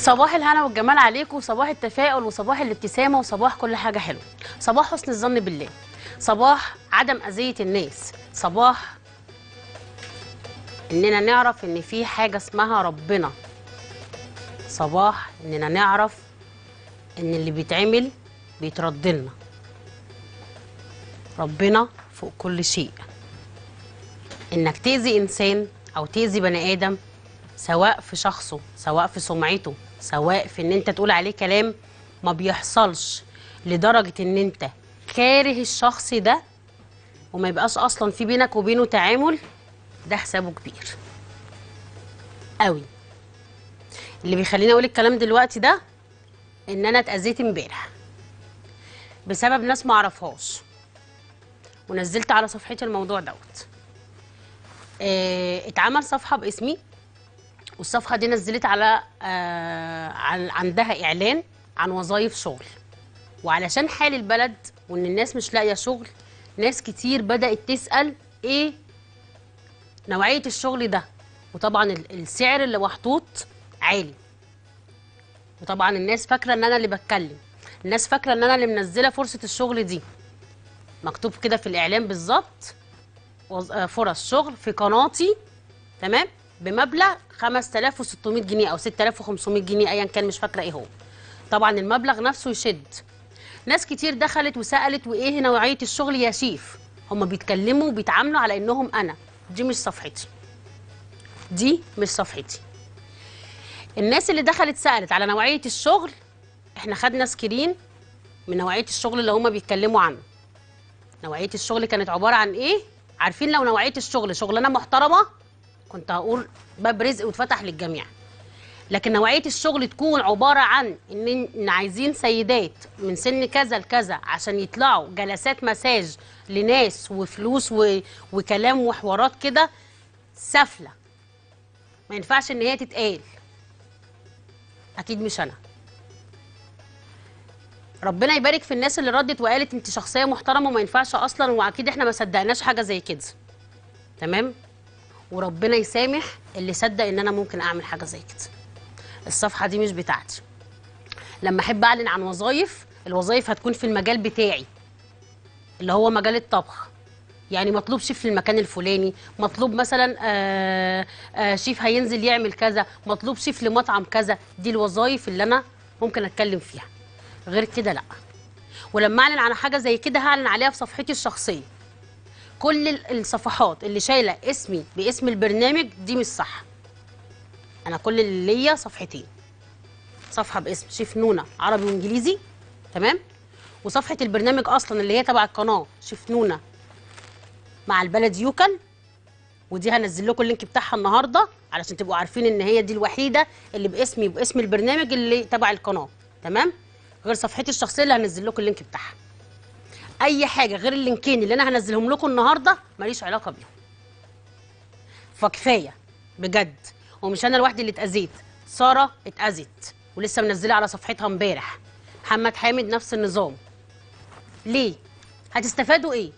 صباح الهنا والجمال عليكم صباح التفاؤل وصباح الابتسامه وصباح كل حاجه حلوه صباح حسن الظن بالله صباح عدم اذيه الناس صباح اننا نعرف ان في حاجه اسمها ربنا صباح اننا نعرف ان اللي بيتعمل بيترد لنا ربنا فوق كل شيء انك تاذي انسان او تاذي بني ادم سواء في شخصه سواء في سمعته سواء في ان انت تقول عليه كلام ما بيحصلش لدرجة ان انت كاره الشخص ده وما يبقاش اصلا في بينك وبينه تعامل ده حسابه كبير قوي اللي بيخليني اقول الكلام دلوقتي ده ان انا اتاذيت امبارح بسبب ناس ما اعرفهاش ونزلت على صفحتي الموضوع دوت آه، اتعمل صفحه باسمي والصفحه دي نزلت على آه عن- عندها اعلان عن وظائف شغل وعلشان حال البلد وان الناس مش لاقيه شغل ناس كتير بدات تسال ايه نوعيه الشغل ده وطبعا ال- السعر اللي محطوط عالي وطبعا الناس فاكره ان انا اللي بتكلم الناس فاكره ان انا اللي منزله فرصه الشغل دي مكتوب كده في الاعلان بالظبط وظ- آه، فرص شغل في قناتي تمام بمبلغ 5600 جنيه او 6500 جنيه ايا كان مش فاكره ايه هو طبعا المبلغ نفسه يشد ناس كتير دخلت وسالت وايه نوعيه الشغل يا شيف هم بيتكلموا وبيتعاملوا على انهم انا دي مش صفحتي دي مش صفحتي الناس اللي دخلت سالت على نوعيه الشغل احنا خدنا سكرين من نوعيه الشغل اللي هم بيتكلموا عنه نوعيه الشغل كانت عباره عن ايه عارفين لو نوعيه الشغل شغلانه محترمه كنت هقول باب رزق واتفتح للجميع لكن نوعيه الشغل تكون عباره عن ان إن عايزين سيدات من سن كذا لكذا عشان يطلعوا جلسات مساج لناس وفلوس و... وكلام وحوارات كده سافله ما ينفعش ان هي تتقال اكيد مش انا ربنا يبارك في الناس اللي ردت وقالت انت شخصيه محترمه وما ينفعش اصلا واكيد احنا ما صدقناش حاجه زي كده تمام وربنا يسامح اللي صدق ان انا ممكن اعمل حاجه زي كده الصفحه دي مش بتاعتي لما احب اعلن عن وظايف الوظايف هتكون في المجال بتاعي اللي هو مجال الطبخ يعني مطلوب شيف في المكان الفلاني مطلوب مثلا آه آه شيف هينزل يعمل كذا مطلوب شيف لمطعم كذا دي الوظايف اللي انا ممكن اتكلم فيها غير كده لا ولما اعلن عن حاجه زي كده هعلن عليها في صفحتي الشخصيه كل ال- الصفحات اللي شايله اسمي باسم البرنامج دي مش صح انا كل اللي ليا صفحتين صفحه باسم شيف نونا عربي وانجليزي تمام وصفحه البرنامج اصلا اللي هي تبع القناه شيف نونا مع البلد يوكل ودي هنزل لكم اللينك بتاعها النهارده علشان تبقوا عارفين ان هي دي الوحيده اللي باسمي باسم البرنامج اللي تبع القناه تمام غير صفحتي الشخصيه اللي هنزل لكم اللينك بتاعها اي حاجه غير اللينكين اللي انا هنزلهم لكم النهارده ماليش علاقه بيهم فكفايه بجد ومش انا لوحدي اللي اتاذيت ساره اتاذت ولسه منزله على صفحتها امبارح محمد حامد نفس النظام ليه هتستفادوا ايه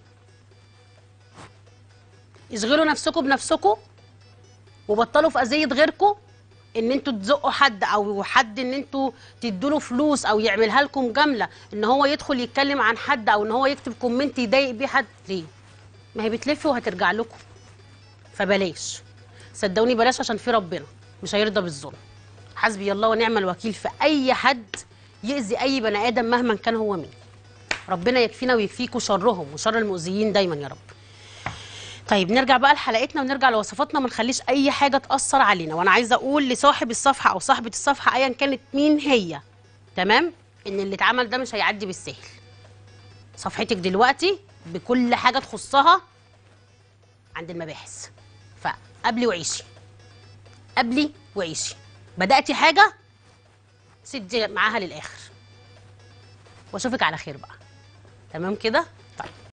اشغلوا نفسكم بنفسكم وبطلوا في اذيه غيركم ان انتوا تزقوا حد او حد ان انتوا تدوا له فلوس او يعملها لكم جمله ان هو يدخل يتكلم عن حد او ان هو يكتب كومنت يضايق بيه حد ليه ما هي بتلف وهترجع لكم فبلاش صدقوني بلاش عشان في ربنا مش هيرضى بالظلم حسبي الله ونعم الوكيل في اي حد يأذي اي بني ادم مهما كان هو مين ربنا يكفينا ويكفيكوا شرهم وشر المؤذيين دايما يا رب طيب نرجع بقى لحلقتنا ونرجع لوصفاتنا ما نخليش اي حاجه تاثر علينا وانا عايزه اقول لصاحب الصفحه او صاحبه الصفحه ايا كانت مين هي تمام ان اللي اتعمل ده مش هيعدي بالسهل صفحتك دلوقتي بكل حاجه تخصها عند المباحث فقبلي وعيشي قبلي وعيشي بداتي حاجه سدي معاها للاخر واشوفك على خير بقى تمام كده طيب